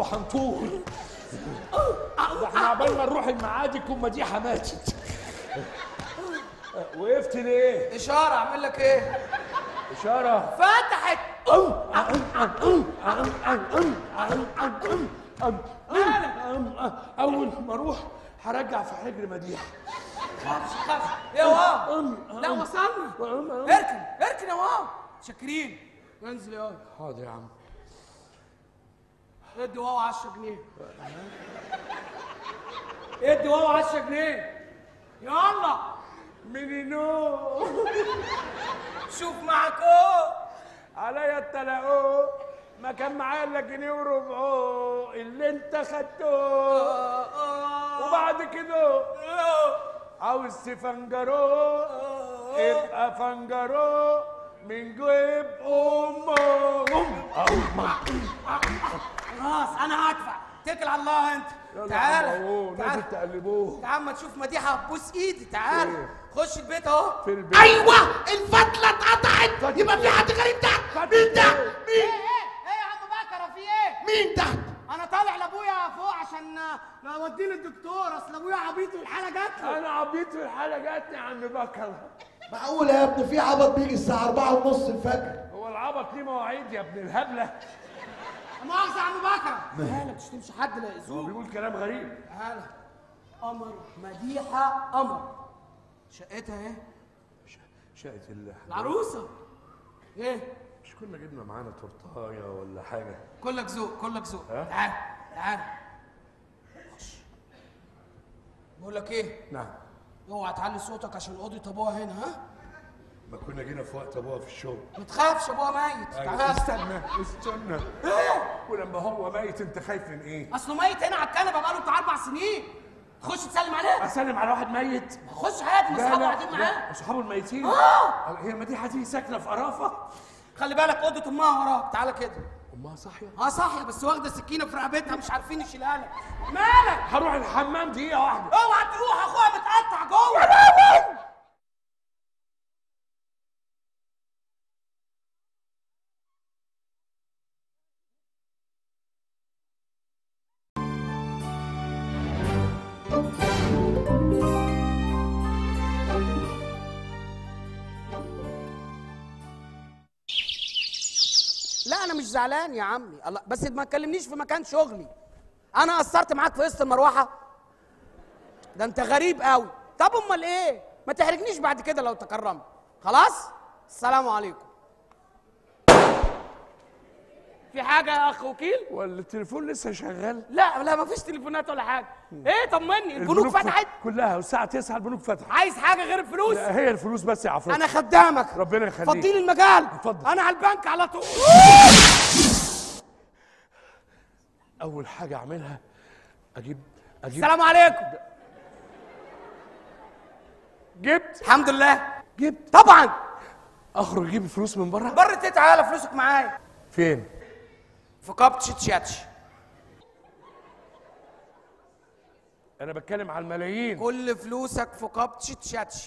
وهنطول ده احنا عبال ما نروح المعادي تكون مديحه ماتت وقفت ليه؟ اشاره اعمل لك ايه اشاره فتحت اول ما اروح هرجع في حجر مديحه خافش خافش يا واو لا وصلنا اركن اركن يا واو شاكرين انزل يا واو حاضر يا عم ادي واو 10 جنيه ادي واو 10 جنيه يلا منينو شوف معاك اهو عليا التلاقو ما كان معايا الا جنيه وربعه اللي انت خدته وبعد كده عاوز تفنجرو ابقى فنجرو من جيب امه خلاص انا هدفع اتكل على الله انت تعالى لازم تعالى تقلبوه تعال ما تشوف مديحه بوس ايدي تعالى خش البيت اهو في البيت ايوه الفتله اتقطعت يبقى في حد غريب تحت مين ده ايه مين ايه ايه يا عم بكره في ايه مين تحت انا طالع لابويا فوق عشان اوديه للدكتور اصل ابويا عبيط والحاله جات له انا عبيط في الحاله جاتني يا عم بكر معقول يا ابني في عبط بيجي الساعه 4 ونص الفجر هو العبط ليه مواعيد يا ابن الهبله مؤاخذه يا عم بكره تعالى مش تمشي حد لا هو يأذوك بيقول كلام غريب تعالى قمر مديحه قمر شقتها ايه شقة الله العروسه ايه مش كنا جبنا معانا تورتايه ولا حاجه كلك ذوق كلك ذوق ها؟ تعال تعال خش بقول لك ايه نعم اوعى تعلي صوتك عشان اوضه ابوها هنا ها ما كنا جينا في وقت ابوها في الشغل ما تخافش ابوها ميت تعال استنى استنى ولما هو ميت انت خايف من ايه؟ اصله ميت هنا على الكنبه بقاله بتاع اربع سنين خش تسلم عليه اسلم على واحد ميت خش عادي ما اصحابه قاعدين معاه لا اصحابه الميتين آه. هي مديحه دي ساكنه في قرافه خلي بالك اوضه امها وراك تعالى كده امها صاحيه اه صاحيه بس واخده سكينه في رقبتها مش عارفين يشيلها لك مالك هروح الحمام دقيقه واحده اوعى تروح اخوها متقطع جوه لا انا مش زعلان يا عمي الله بس ما تكلمنيش في مكان شغلي انا قصرت معاك في قسط المروحه ده انت غريب قوي طب امال ايه ما تحرجنيش بعد كده لو تكرمت خلاص السلام عليكم في حاجه يا اخ وكيل ولا التليفون لسه شغال لا لا ما فيش تليفونات ولا حاجه ايه طمني البنوك فتحت كلها والساعه 9 البنوك فتحت عايز حاجه غير الفلوس لا، هي الفلوس بس يا عفروت انا خدامك ربنا يخليك فضيلي المجال اتفضل. انا على البنك على طول اول حاجه اعملها اجيب اجيب السلام عليكم جبت الحمد لله جبت طبعا اخرج اجيب الفلوس من بره بره تيتا تعالى فلوسك معايا فين في كابتش تشاتش انا بتكلم على الملايين كل فلوسك في كابتش تشاتش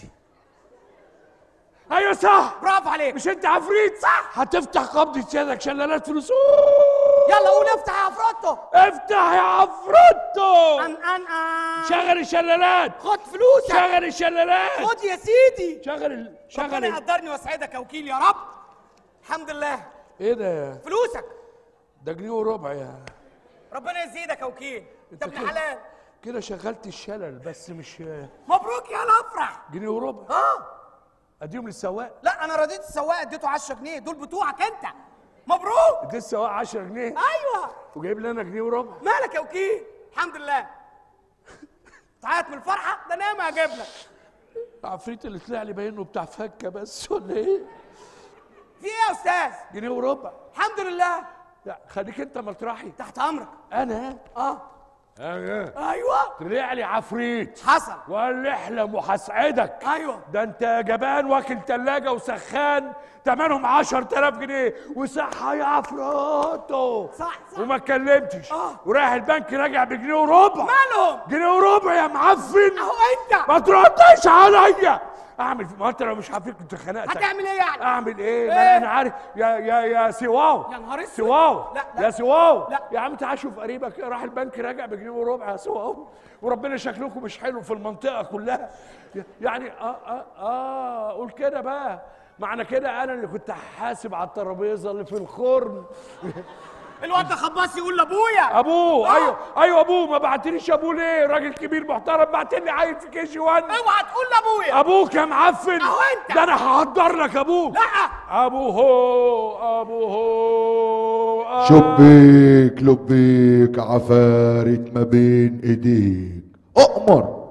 ايوه صح برافو عليك مش انت عفريت صح هتفتح قبضة يدك شلالات فلوس يلا قول افتح يا عفروتو افتح يا عفروتو ان ان ان شغل الشلالات خد فلوسك شغل الشلالات خد يا سيدي شغل ال... شغل ربنا ال... يقدرني ويسعدك يا وكيل يا رب الحمد لله ايه ده فلوسك ده جنيه وربع يا ربنا يزيدك يا وكيل انت انت ابن كده- حلال كده شغلت الشلل بس مش مبروك يا الافرح جنيه وربع اه اديهم للسواق لا انا رضيت السواق اديته 10 جنيه دول بتوعك انت مبروك اديت السواق 10 جنيه ايوه وجايب لي انا جنيه وربع مالك يا وكيل الحمد لله تعيط من الفرحه ده انا ما اجيب لك عفريت اللي طلع لي باين انه بتاع فكه بس ولا ايه في ايه يا استاذ جنيه وربع الحمد لله لا خليك انت مطرحي تحت امرك انا اه انا ايوه طلع لي عفريت حصل وقال لي احلم وهسعدك ايوه ده انت جبان واكل تلاجة وسخان تمنهم 10000 جنيه وصحة يا عفروتو صح صح وما اتكلمتش آه. ورايح البنك راجع بجنيه وربع مالهم جنيه وربع يا معفن اهو انت ما تردش عليا اعمل في- ما انت لو مش عارفك كنت خنقتك هتعمل ايه يعني؟ اعمل ايه؟ ما إيه؟ انا أنا عارف يا يا يا سواو يا نهار اسود. سواو لا، لا. يا سواو لا. يا عم تعال شوف قريبك راح البنك راجع بجنيه وربع يا سواو وربنا شكلكم مش حلو في المنطقه كلها يعني اه اه اه قول كده بقى معنى كده انا اللي كنت حاسب على الترابيزه اللي في الخرم الواد ده خباص يقول لابويا ابوه ايوه ايوه ابوه ما بعتليش ابوه ليه راجل كبير محترم بعت لي عيل في كي جي 1 اوعى تقول لابويا ابوك يا معفن أهو أنت. ده انا هحضر لك ابوك لا ابوه هو ابوه هو آه. شبيك لبيك عفارت ما بين ايديك اؤمر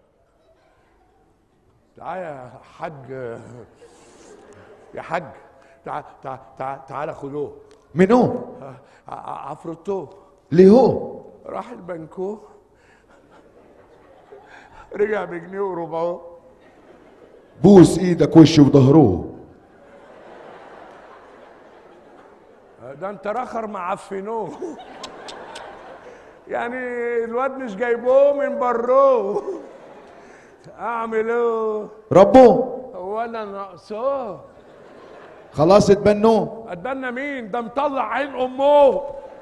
تعال يا حاج يا حاج تعال تعال تعال تعال خدوه منو ع- ع- عفرتوه اللي هو راح البنكو رجع بجنيه وربعه بوس ايدك وش وظهروه ده انت رخر معفنوه يعني الواد مش جايبوه من بروه اعمل ايه ربوه هو انا ناقصاه خلاص اتبنوه اتبنى مين ده مطلع عين امه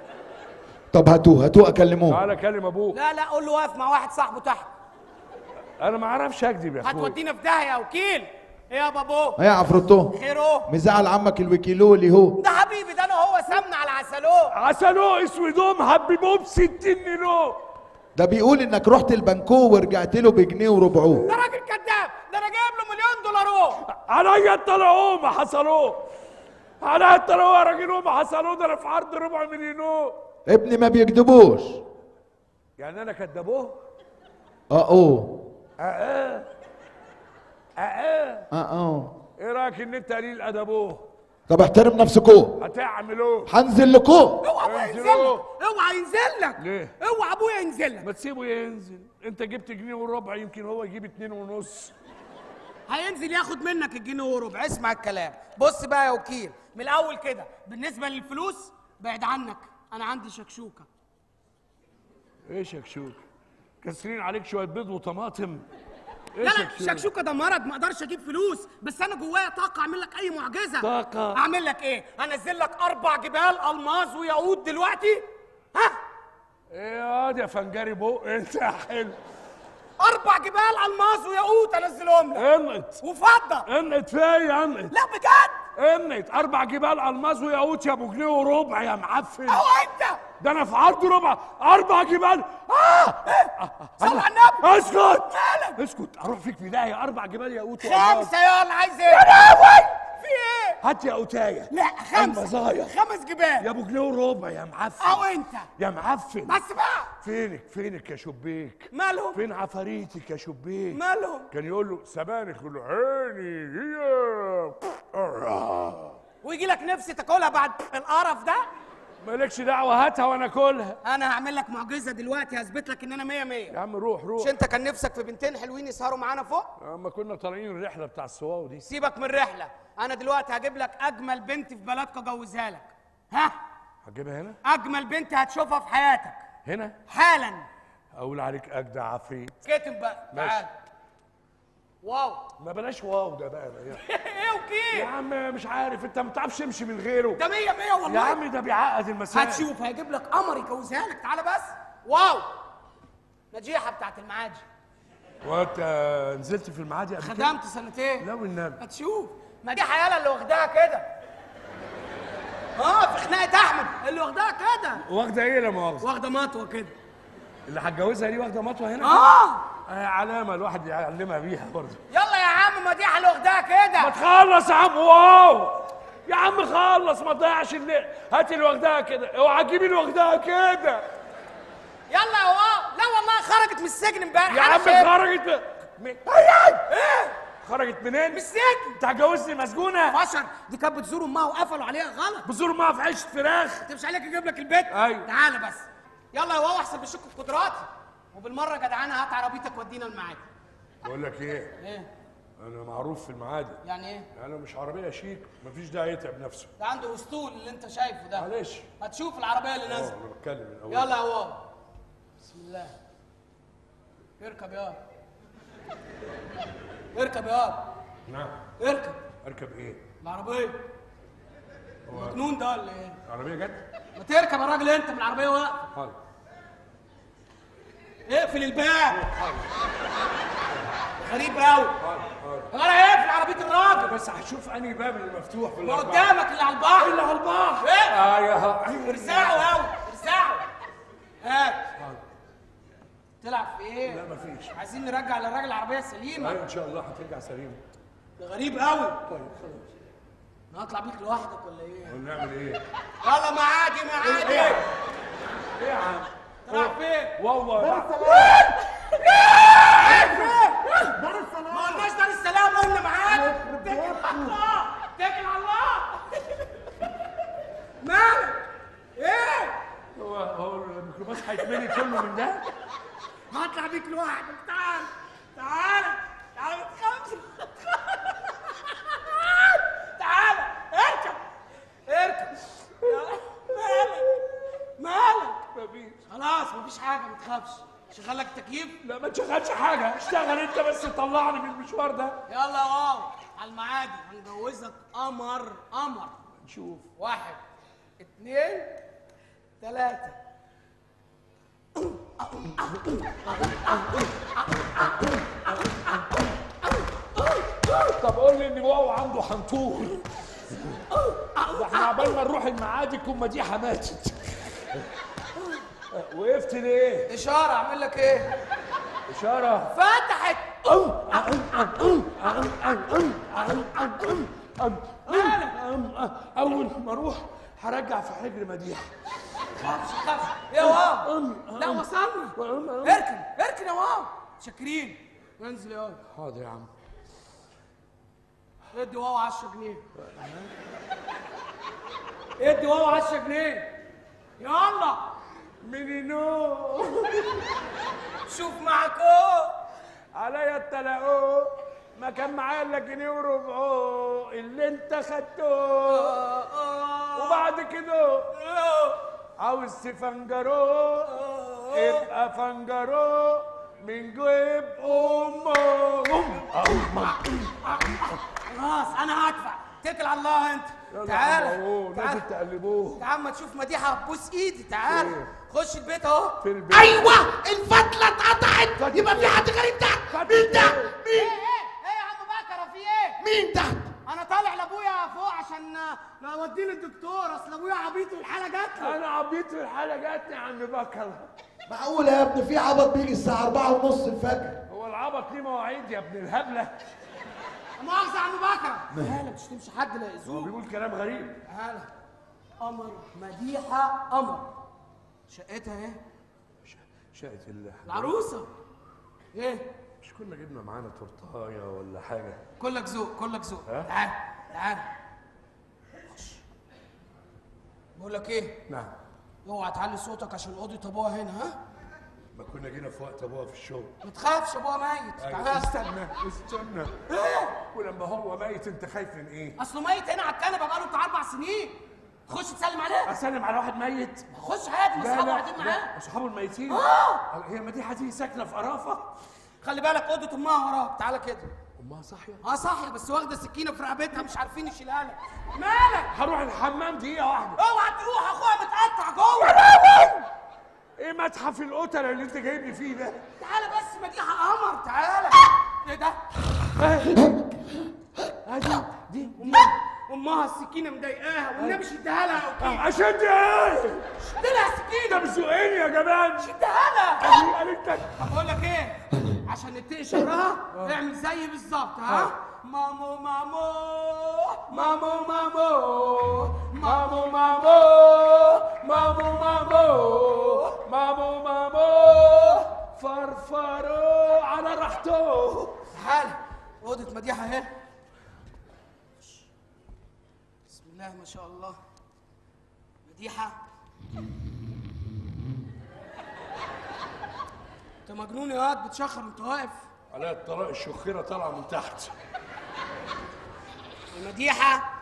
طب هاتوه هاتوه اكلموه تعالى كلم ابوه لا لا قول له واقف مع واحد صاحبه تحت انا ما اعرفش اكذب يا اخويا هتودينا في داهيه يا وكيل ايه يا بابو هيا عفرتوه خيره مزعل عمك الوكيلو اللي هو ده حبيبي ده انا هو سمنه على عسلوه عسلوه اسودهم حببوه ب 60 نيلو ده بيقول انك رحت البنكو ورجعت له بجنيه وربعوه ده راجل كذاب ده انا جايب له مليون دولار عليا طلعوه ما حصلوه عليا طلعوه يا راجل ما حصلوه ده انا في عرض ربع مليون ابني ما بيكذبوش يعني انا كدبوه اه اوه اه اه اه اه اه ايه رايك ان انت قليل ادبوه طب احترم نفسكو هتعملوه هنزل لكو اوعى ابويا ينزل انزلوا. لك اوعى ينزل لك ليه؟ اوعى ابويا ينزل لك ما تسيبه ينزل انت جبت جنيه وربع يمكن هو يجيب اتنين ونص هينزل ياخد منك الجنيه وربع اسمع الكلام بص بقى يا وكيل من الاول كده بالنسبه للفلوس بعد عنك انا عندي شكشوكه ايه شكشوك كاسرين عليك شويه بيض وطماطم ايه لا لا شكشوكه ده مرض ما اقدرش اجيب فلوس بس انا جوايا طاقه اعمل لك اي معجزه طاقة. اعمل لك ايه انزل لك اربع جبال الماظ وياقوت دلوقتي ها ايه ياض يا فنجاري بق انت يا حلو اربع جبال الماظ وياقوت انزلهم لك انقط وفضه انقط فيا انقط لا بجد انقط اربع جبال الماس وياقوت يا ابو جنيه وربع يا معفن هو انت ده انا في عرض ربع اربع جبال اه صل على النبي اسكت مالك؟ اسكت اروح فيك في داهيه اربع جبال ياقوت والماس. خمسه يلا عايز ايه يا لهوي في ايه هات يا اوتايه لا خمسه المزايا خمس يا جبال ابو جنيه وربع يا معفن اهو انت يا معفن بس بقى فينك فينك يا شبيك مالهم فين عفاريتك يا شبيك مالهم كان يقول له سبانخ العيني هي ويجي لك نفسي تاكلها بعد القرف ده مالكش دعوه هاتها وانا اكلها انا هعمل لك معجزه دلوقتي هثبت لك ان انا مية مية يا عم روح روح مش انت كان نفسك في بنتين حلوين يسهروا معانا فوق اما كنا طالعين الرحله بتاع الصواو دي سيبك من الرحله انا دلوقتي هجيب لك اجمل بنت في بلدك اجوزها لك ها هتجيبها هنا اجمل بنت هتشوفها في حياتك هنا حالا اقول عليك اجدع عفريت كتب بقى ماشي. تعال واو ما بلاش واو ده بقى يا- ايه يا وكيل عم مش عارف انت ما بتعرفش تمشي من غيره ده مية مية والله يا عم ده بيعقد المسائل هتشوف هيجيب لك قمر يجوزها لك تعالى بس واو نجيحه بتاعت المعاجي وانت نزلت في المعادي قبل كده خدمت سنتين لا والنبي هتشوف ما دي حياله اللي واخداها كده اه في خناقه احمد اللي واخداها كده واخده ايه لا مؤاخذه واخده مطوه كده اللي هتجوزها دي واخده مطوه هنا اه آه علامه الواحد يعلمها بيها برضه يلا يا عم مديحه اللي واخداها كده ما تخلص يا عم واو يا عم خلص ما تضيعش الليل هات اللي واخداها كده اوعى تجيب اللي واخداها كده يلا يا واو لا والله خرجت من السجن امبارح يا أنا عم شايف. خرجت من ايه خرجت منين؟ من السجن انت هتجوزني مسجونه فشر دي كانت بتزور امها وقفلوا عليها غلط بزور معاها في عيشه فراخ انت مش عليك اجيب لك البيت أيوة. تعالى بس يلا يا واو احسب بشك في قدراتي وبالمره جدعانه هات عربيتك ودينا المعادي بقول لك ايه ايه انا معروف في المعادي يعني ايه انا مش عربيه شيك مفيش داعي يتعب نفسه ده عنده اسطول اللي انت شايفه ده معلش هتشوف العربيه اللي اه نازله انا بتكلم من اول يلا يا واو بسم الله اركب يا اركب يا نعم اركب اركب ايه؟ العربيه مجنون ده ولا ايه عربيه جت؟ ما تركب يا راجل انت من العربيه واقف حاضر اقفل الباب غريب قوي حاضر حاضر انا اقفل عربيه الراجل بس هشوف انهي باب اللي مفتوح في ما الأربعة. قدامك اللي على البحر اللي على البحر ايه اه يا ارزعه قوي ارزعه هات حاضر. تلعب في ايه لا مفيش عايزين نرجع للراجل العربيه السليمه ايوه ان شاء الله هترجع سليمه ده غريب قوي طيب خلاص انا هطلع بيك لوحدك ولا ايه ونعمل ايه؟ يلا معادي معادي ايه ايه يا عم؟ رايح فين والله ما قلناش دار السلام قلنا معادي اتكل على الله اتكل على الله مالك ايه هو هو الميكروباص هيتملي كله من ده؟ هطلع بيك لوحدك تعال تعال تعال ما تخافش تعال اركب اركب يلا. مالك مالك مفيش خلاص مفيش حاجه ما تخافش شغل لك تكييف لا ما تشغلش حاجه اشتغل انت بس طلعني من المشوار ده يلا يا واو على المعادي هنجوزك قمر قمر نشوف واحد اتنين تلاتة طب قول لي ان واو عنده حنطور ده احنا عبال ما نروح المعادي تكون مديحه ماتت وقفت ليه؟ اشارة اعمل لك ايه اشاره فتحت اول ما اروح هرجع في حجر مديحه خافش خافش يا واو لا وصلنا اركن اركن يا واو شاكرين انزل يا واو حاضر يا عم ادي واو 10 جنيه ادي واو 10 جنيه يلا منينو شوف معاكو عليا التلاقو ما كان معايا الا جنيه وربعه اللي انت خدته وبعد كده عاوز تفنجرو ابقى فنجرو من جيب امه خلاص انا هدفع اتكل على الله انت تعال لازم تعال تقلبوه تعال ما تشوف مديحه بوس ايدي تعال خش البيت اهو في البيت ايوه الفتله اتقطعت يبقى في حد غريب تحت مين ده ايه مين ايه يا عم بكره في ايه مين ده انا طالع لابويا فوق عشان اوديه للدكتور اصل ابويا عبيط والحاله جات له انا عبيط في الحاله جاتني يا عم بكر معقول يا ابني في عبط بيجي الساعة أربعة ونص الفجر هو العبط ليه مواعيد يا ابن الهبله مؤاخذه يا عم بكره هلا ما تشتمش حد لا هو يأذوه بيقول كلام غريب هلا قمر مديحه قمر شقتها ايه شقة الله العروسه ايه مش كنا جبنا معانا تورتايه ولا حاجه كلك ذوق كلك ذوق ها؟ تعال تعال خش. بقول لك ايه نعم اوعى تعلي صوتك عشان اوضه ابوها هنا ها ما كنا جينا في وقت ابوها في الشغل ما تخافش ابوها ميت أيوة، تعال استنى استنى ولما هو ميت انت خايف من ايه؟ اصله ميت هنا على الكنبه بقاله بتاع اربع سنين تخش تسلم عليه اسلم على واحد ميت خش عادي ما اصحابه قاعدين معاه اصحابه الميتين آه. هي مديحه دي ساكنه في قرافه خلي بالك اوضه امها وراك تعالى كده امها صاحيه اه صح بس واخده سكينه في رقبتها مش عارفين يشيلها لك مالك هروح الحمام دقيقه واحده اوعى تروح اخوها متقطع جوه ايه متحف القتله اللي انت جايبني فيه ده؟ تعالى بس مديحه قمر تعالى ايه ده ادي دي امها امها السكينه مضايقاها والنبي شدها لها او كده عشان دي ايه؟ شد لها السكينه ده بسوقين يا جماعه شدها لها قالت لك بقول لك ايه عشان نتقي شرها اعمل زي بالظبط ها مامو مامو مامو مامو مامو مامو مامو مامو مامو مامو فرفروا على راحته تعال اوضه مديحه اهي بسم الله ما شاء الله مديحه انت مجنون يا واد بتشخر وانت واقف على الطلاق الشخيره طالعه من تحت يا مديحه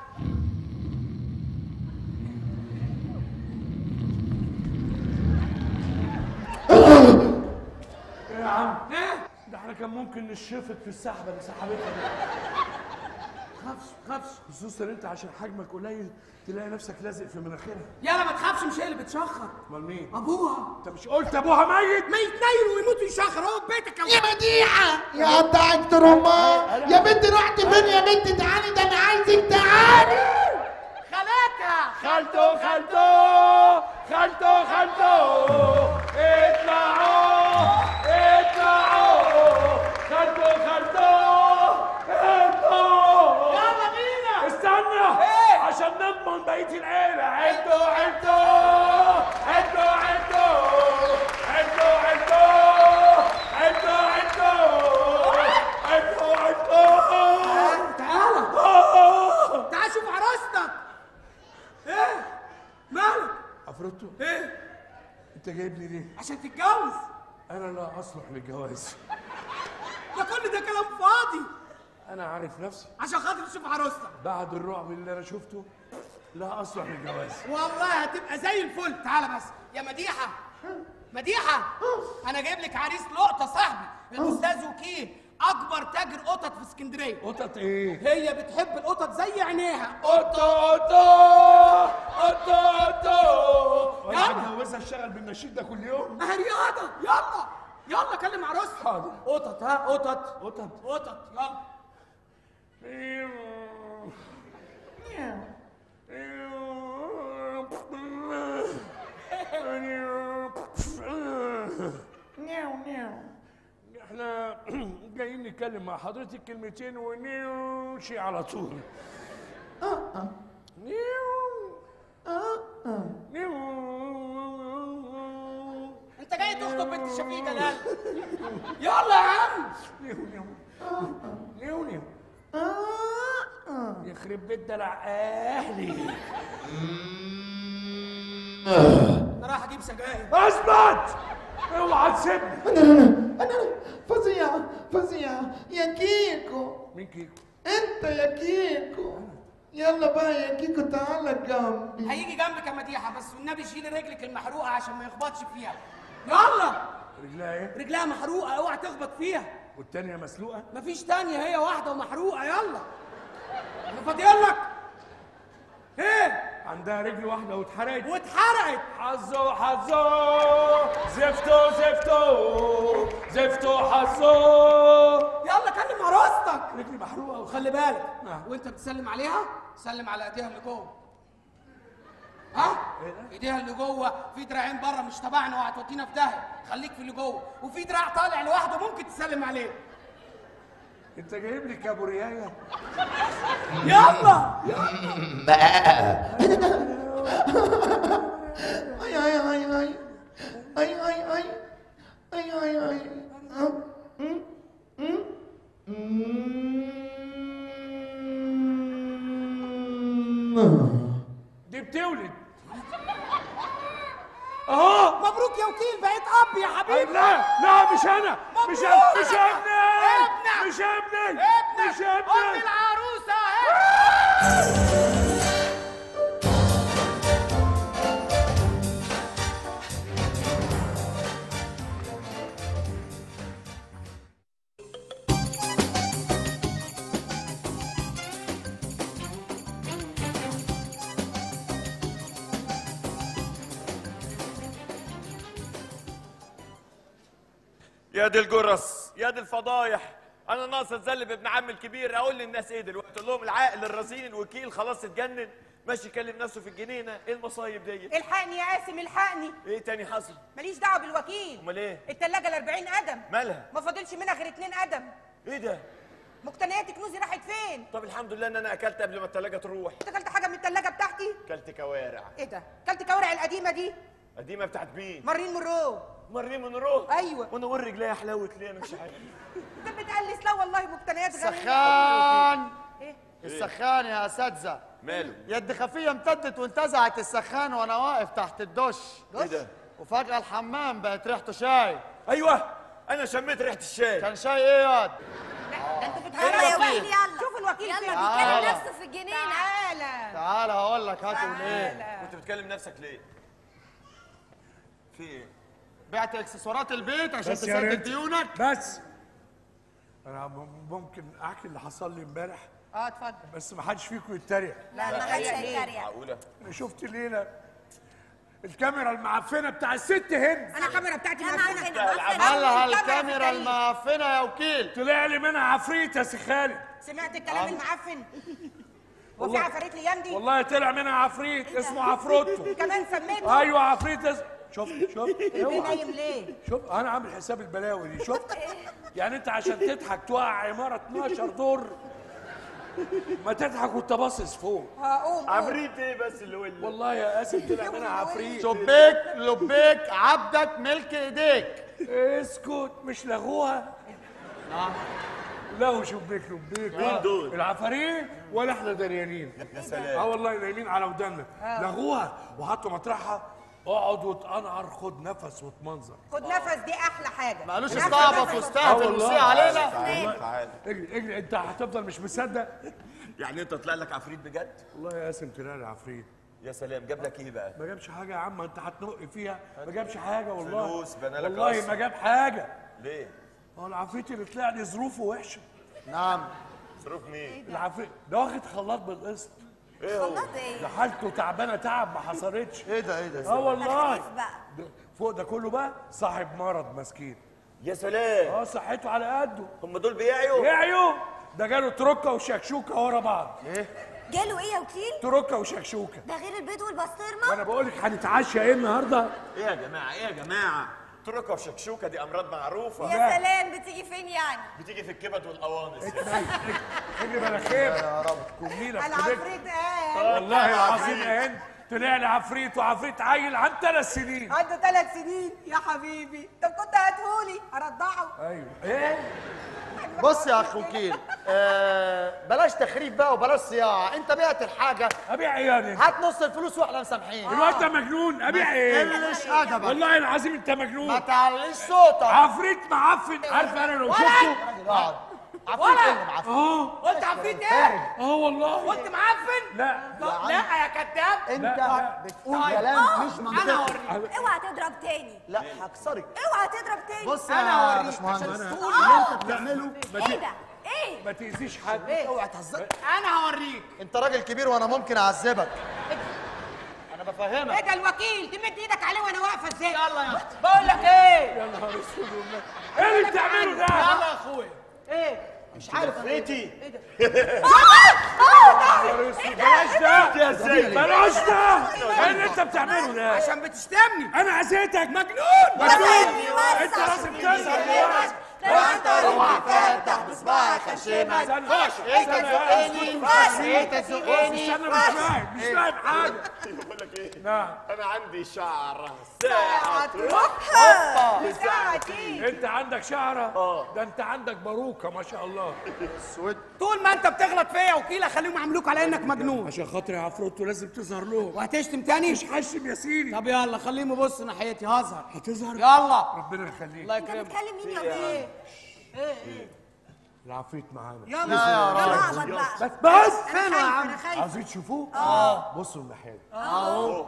ايه يا عم ايه ده احنا كان ممكن نشفط في السحبه اللي سحبتها دي خافش خافش خصوصا انت عشان حجمك قليل تلاقي نفسك لازق في مناخيرها يالا ما تخافش مش هي اللي بتشخر امال مين ابوها انت مش قلت ابوها ميت ما يتنيل ويموت ويشخر هو في بيتك يا يا مديحة يا قطعك ترمى يا بنتي رحت فين يا بنتي تعالي ده انا عايزك تعالي خالاتها خالته خالته خالته خالته اطلعوا اطلعوا خالته خالته اطلعوا يلا بينا استنى إيه؟ عشان نضمن بقية العيلة عدوا عدوا عدوا عدوا عدوا عدوا عدوا عدوا عدوا عدوا تعالى آه. تعال شوف عروستك ايه مالك عفروتو ايه انت جايبني ليه؟ عشان تتجوز انا لا اصلح للجواز ده كل ده كلام فاضي انا عارف نفسي عشان خاطر تشوف عروستك بعد الرعب اللي انا شفته لا اصلح للجواز والله هتبقى زي الفل تعالى بس يا مديحه مديحه انا جايب لك عريس لقطه صاحبي الاستاذ وكيل اكبر تاجر قطط في اسكندريه قطط ايه؟ هي بتحب القطط زي عينيها قطة قطة قطة قطة يلا. انا هتجوزها اشتغل بالنشيد ده كل يوم ما هي رياضه يلا يلا كلم عروستك حاضر. قطط ها قطط قطط قطط يلا احنا جايين نتكلم مع حضرتك كلمتين ونمشي على طول انت جاي تخطب بنت شفيق جلال يلا يا عم نيو نيو يخرب بيت دلع اهلي انا رايح اجيب سجاير اثبت اوعى تسيبني انا انا فظيع فظيع يا كيكو مين كيكو؟ انت يا كيكو يلا بقى يا كيكو تعالى جنبي هيجي جنبك يا مديحه بس والنبي شيل رجلك المحروقه عشان ما يخبطش فيها يلا رجلها ايه؟ رجلها محروقه اوعى تخبط فيها والتانية مسلوقة؟ مفيش تانية هي واحدة ومحروقة يلا انا فاضيلك ايه عندها رجل واحدة واتحرقت واتحرقت حظو حظو زفتو زفتو زفتو حظو يلا كلم عروستك رجلي محروقة وخلي بالك نعم. وانت بتسلم عليها سلم على ايديها اللي جوه ها إيه ده؟ ايديها اللي جوه في دراعين بره مش تبعنا وهتودينا في داهيه خليك في اللي جوه وفي دراع طالع لوحده ممكن تسلم عليه انت جايب لي كابوريايه يلا اي اي اي اي اي اي اي اي اي اي أم، أم، أم. دي بتولد اهو مبروك يا وكيل بقيت اب يا أي حبيبي لا لا مش انا مش مبروك. أنا مش ابني ابنك. مش ابني ابنك مش ام ابني العروسه اهي يا دي الجرس يا دي الفضايح انا ناقص اتذلب ابن عمي الكبير اقول للناس ايه دلوقتي اقول لهم العاقل الرزين الوكيل خلاص اتجنن ماشي يكلم نفسه في الجنينه ايه المصايب دي الحقني يا قاسم الحقني ايه تاني حصل ماليش دعوه بالوكيل امال ايه التلاجة ال 40 قدم مالها ما فاضلش منها غير اتنين قدم ايه ده مقتنيات كنوزي راحت فين طب الحمد لله ان انا اكلت قبل ما التلاجه تروح انت اكلت حاجه من التلاجة بتاعتي اكلت كوارع ايه ده اكلت كوارع القديمه دي قديمه بتاعت مين مارين مرو مريم من روح أيوة. وانا اقول رجليها حلاوت ليه انا مش عارف انت بتقلس لا والله مقتنيات غاليه سخان ايه السخان يا اساتذه ماله يد خفيه امتدت وانتزعت السخان وانا واقف تحت الدش ايه ده وفجاه الحمام بقت ريحته شاي ايوه انا شميت ريحه الشاي كان شاي ايه ياد ده انت يلا بتهرج يا وكيل، يلا شوف الوكيل فين تعالى. نفسه في الجنينه تعالى تعال هقول لك هتقول ايه تعالى كنت بتكلم نفسك ليه في ايه بعت اكسسوارات البيت عشان بس يا تسدد ريت. ديونك بس انا م- ممكن احكي اللي حصل لي امبارح اه اتفضل بس ما حدش فيكم يتريق لا ما حدش هي ايه هيتريق معقوله انا شفت ليله الكاميرا المعفنه بتاع الست هند انا الكاميرا بتاعتي لا معفنه معفنة معفنة مالها الكاميرا الكاميرا في التاريخ. المعفنه يا وكيل طلع لي منها عفريت يا سي خالد سمعت الكلام المعفن وفي والله. عفاريت الايام دي والله طلع منها عفريت اسمه عفروتو كمان سميته ايوه عفريت اس... شوف شوف ليه اوعى. نايم ليه شوف انا عامل حساب البلاوي دي شفت يعني انت عشان تضحك توقع عماره 12 دور ما تضحك وانت باصص فوق هقوم قوم. عفريت ايه بس اللي ولد والله يا قاسم طلع منها عفريت شبيك لبيك عبدك ملك ايديك اسكت مش لغوها لغوا شبيك لبيك مين دول؟ العفاريت ولا احنا دريانين يا سلام اه والله نايمين على ودنا لغوها وحطوا مطرحها اقعد واتقنعر خد نفس واتمنظر خد نفس دي احلى حاجه ما قالوش نفس استعبط نفس. واستهبل والله. وسيء علينا تعالى تعالى اجري اجري انت هتفضل مش مصدق يعني انت طلع لك عفريت بجد والله يا قاسم طلع لي عفريت يا سلام جاب لك ايه بقى ما جابش حاجه يا عم انت هتنق فيها ما جابش حاجه والله فلوس، بنى لك والله قصر. ما جاب حاجه ليه هو العفريت اللي طلع لي ظروفه وحشه نعم ظروف مين العفريت ده واخد خلاط بالقسط ايه هو خلاص ايه ده حالته تعبانه تعب ما حصلتش ايه ده ايه ده اه والله خفيف بقى ده فوق ده كله بقى صاحب مرض مسكين يا سلام اه صحته على قده هم دول بيعيوا يعيو ده جاله تروكه وشكشوكه ورا بعض جاله ايه يا وكيل تروكه وشكشوكه ده غير البيض والبسطرمه وانا بقول لك هنتعشى ايه النهارده ايه يا جماعه ايه يا جماعه تركه وشكشوكه دي امراض معروفه يا سلام بتيجي فين يعني بتيجي في الكبد والقوانص اجري مناخير يا رب كميله في كبدك. العفريت قال والله العظيم يا هند طلع لي عفريت وعفريت عيل عن ثلاث سنين عنده ثلاث سنين يا حبيبي طب كنت هاتهولي ارضعه ايوه ايه بص يا اخ وكيل آه بلاش تخريب بقى وبلاش صياعه انت بعت الحاجه ابيع ايه يا هند؟ هات نص الفلوس واحنا مسامحين الواد ده مجنون ابيع ايه قلش ادبك والله العظيم انت ما مجنون تعليش صوتك عفريت معفن عارف انا لو شفته راجل اقعد عفريت ايه اللي معفن اه قلت عفريت ايه اه والله قلت معفن لا لا يا كذاب انت لا. بتقول كلام مش انا منطقي هوريك اوعى تضرب تاني لا هكسرك اوعى تضرب تاني بص أنا يا هوريك باشمهندس عشان تقول اللي انت بتعمله ايه ده ايه ما تاذيش حد اوعى تهزر انا هوريك انت راجل كبير وانا ممكن اعذبك انا ايه بفهمك ده الوكيل تمد ايدك عليه وانا واقفه ازاي يلا يا بقول لك ايه يا نهار اسود والله. ايه اللي بتعمله ده يلا يا اخويا ايه مش عارف فريتي نهار اسود بلاش ده يا سيدي بلاش ده ايه اللي انت بتعمله ده عشان بتشتمني انا عزيتك مجنون مجنون وسع. انت لازم تظهر فاتح بصباعك خشمك استنى انت تزقني انت تزقني استنى مش فاهم مش فاهم حاجه بقول لك ايه نعم انا عندي شعره ساعه هتروحها ساعتين انت عندك شعره ده انت عندك باروكه ما شاء الله طول ما انت بتغلط فيا يا وكيل اخليهم يعملوك على انك مجنون عشان خاطر يا عفروتو لازم تظهر لهم وهتشتم تاني مش حشم يا سيدي طب يلا خليهم يبصوا ناحيتي هظهر هتظهر يلا ربنا يخليك الله انت يكرمك بتكلم مين يا وكيل العفريت معانا يلا لا يا راجل يلا اقعد بقى بس بس فين يا عم عايزين تشوفوه اه بصوا الناحيه دي اه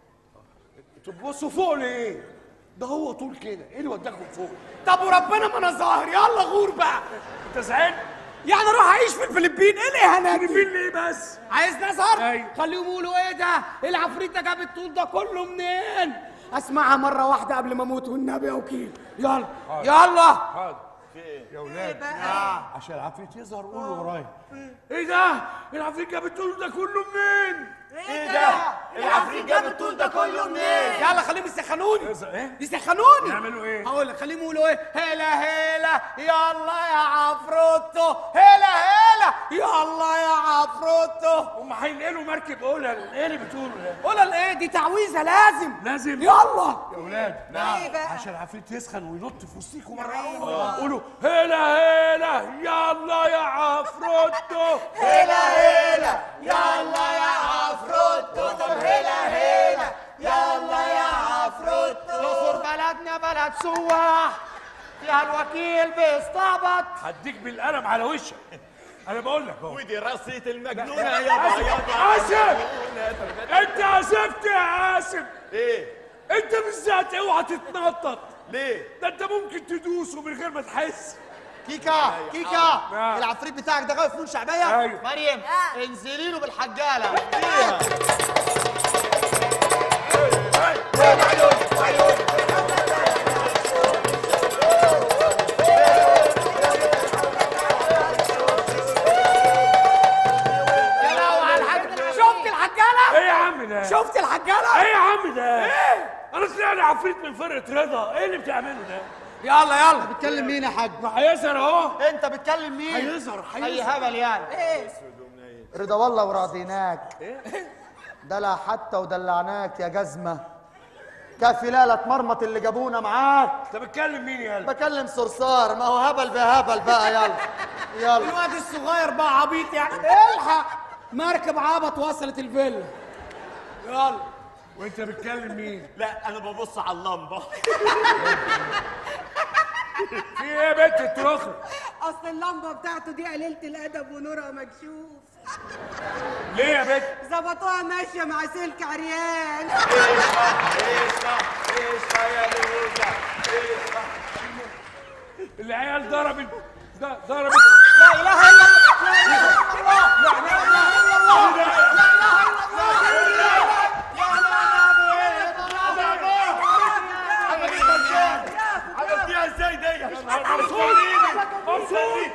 طب بصوا فوق ليه ده هو طول كده ايه اللي وداكم فوق طب وربنا ما انا ظاهر يلا غور بقى انت زعلت يعني اروح اعيش في الفلبين ايه الاهانات دي فين ليه بس عايز نظهر أيوة. خليهم يقولوا ايه ده العفريت ده جاب الطول ده كله منين اسمعها مره واحده قبل ما اموت والنبي يا وكيل يلا يلا حاضر يا ولاد عشان العفريت يظهر قولوا ورايا ايه ده العفريت جاب الطول ده كله منين ايه ده العفريت جاب الطول ده كله منين يلا خليهم يسخنوني يظهر ايه يسخنوني يعملوا ايه هقول لك خليهم يقولوا ايه هلا هلا يلا يا عفروتو هلا هلا يلا يا عفروتو هم هينقلوا مركب اولى ايه اللي بتقولوا ده قول الايه دي تعويذه لازم لازم يلا يا ولاد ايه بقى عشان العفريت يسخن وينط في وسطيكم مره واحدة. قولوا هلا هلا يلا يا عفروتو هلا هلا يلا يا عفروتو طب هلا هلا يلا يا عفروتو الاقصر بلدنا بلد سواح فيها الوكيل بيستعبط هديك بالقلم على وشك انا بقول لك اهو ودي راسية المجنونة يابا يابا عاسف انت عزفت يا عاسف ايه انت بالذات اوعى تتنطط ليه ده انت ممكن تدوسه من غير ما تحس كيكا كيكا نعم. العفريت بتاعك ده غاوي فنون شعبيه أيوه. مريم آه. انزلي له بالحجاله شفت الحجاله ايه يا عم ده شفت الحجاله ايه يا عم ده ايه انا طلع لي عفريت من فرقه رضا ايه اللي بتعمله ده يلا يلا بتكلم مين يا حاج ما هيظهر اهو انت بتكلم مين هيظهر اي هيظهر هبل يعني ايه رضا والله وراضيناك دلع حتى ودلعناك يا جزمه كافي لا لا تمرمط اللي جابونا معاك انت بتكلم مين يا قلب بكلم صرصار ما هو هبل بهبل بقى يلا يلا الواد الصغير بقى عبيط يعني الحق مركب عبط وصلت الفيلا يلا وانت بتكلم مين لا انا ببص على اللمبه في ايه يا بنت التروخي اصل اللمبه بتاعته دي قليله الادب ونورها مكشوف ليه يا بنت ظبطوها ماشيه مع سلك عريان ايش ايش يا لوزة ايش العيال ضربت ض- ضربت لا اله الا الله لا اله الا الله عملتيها ازاي دي مبسوط مبسوط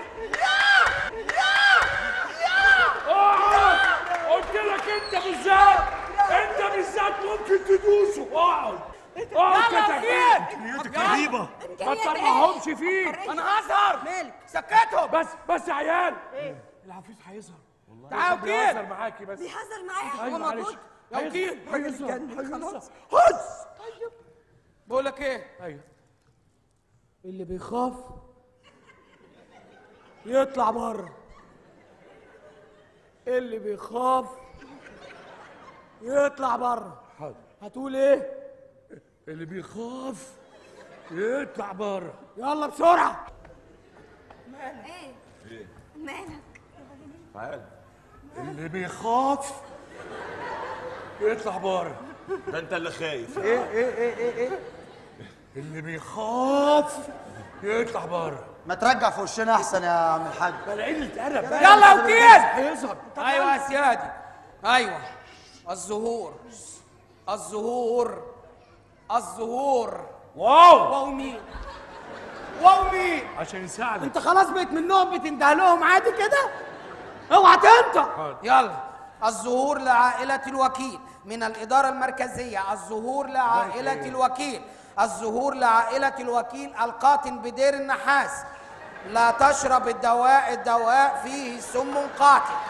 اقعد قلت لك انت بالذات انت بالذات ممكن تدوسه اقعد اقعد كتفين نيتك رهيبه ما تطلعهمش فيك انا هظهر سكتهم بس بس يا عيال العفريت هيظهر تعالوا بيهزر كده معاكي بس بيهزر معايا ايوه هو معلش موجود يا وكيل هيظهر اتجنن هيظهر خلاص. هز بقول لك ايه ايوه اللي بيخاف يطلع بره اللي بيخاف يطلع بره حاضر هتقول ايه اللي بيخاف يطلع بره يلا بسرعه ايه مالك تعال اللي بيخاف يطلع بره ده انت اللي خايف اللي بيخاف يطلع بره ما ترجع في وشنا احسن يا عم الحاج بلا قلة أدب بقى يلا يا وكيل هيظهر ايوه يا سيادي ايوه الزهور الزهور الزهور واو واو مين واو مين عشان يساعدك انت خلاص بقيت منهم بتنده لهم عادي كده اوعى تنطق حاضر. يلا الظهور لعائلة الوكيل من الإدارة المركزية الظهور لعائلة الوكيل الظهور لعائلة الوكيل القاتل بدير النحاس لا تشرب الدواء الدواء فيه سم قاتل